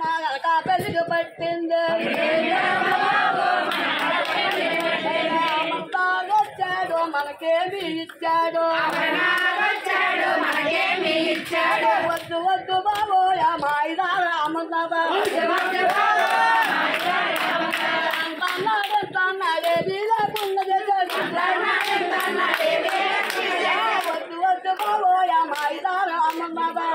మాగలక పెళ్లికి పట్టింది వచ్చాడు మనకేమి ఇచ్చాడు వద్దు వద్దు బాబోయా మాయిదా రామన్నదా తన్నాడేది లేకున్నదే వద్దు వద్దు బాబోయా మాయిదా రామన్నదా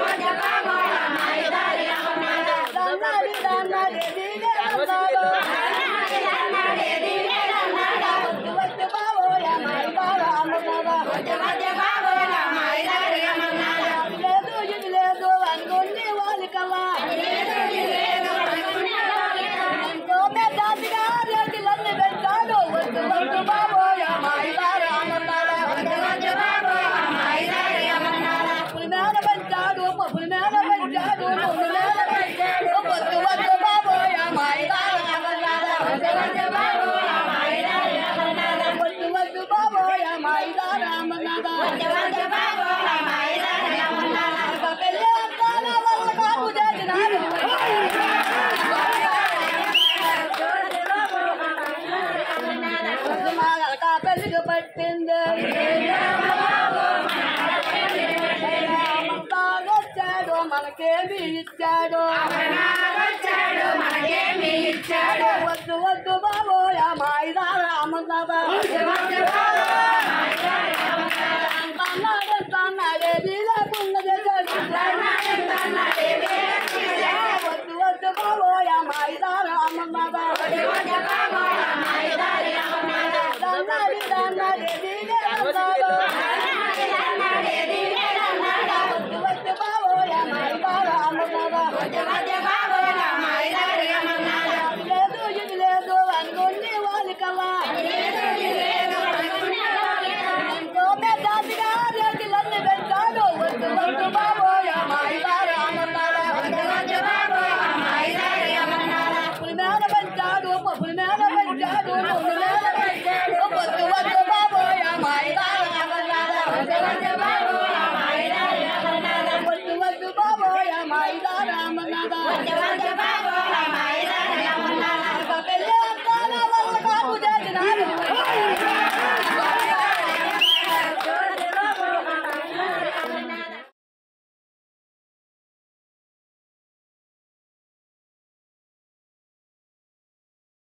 తన్నాడి తన్నాడేది లేకున్నాడు వద్దు వద్దు బాబోయా మాయిదా రామన్నదా లేదు ఇది లేదు అనుకుని వాళ్ళకల్లా ఎంతో పెద్దదిగా రేటిలన్నీ పెట్టాడు వద్దు వద్దు బాబోయా మాయిదా రామన్నదా పులి మీద పెంచాడు పప్పుల మీద పెంచాడు పులి మీద పెంచాడు వద్దు వద్దు బాబోయా మాయిదా రామన్నదా వద్దు వద్దు బాబోయా రామన్నదా ఒక పెళ్ళి అంతాల వల్ల కాపు చేసినాడు మాగలక పెళ్లికి పట్టింది వచ్చాడు మనకేమి ఇచ్చాడు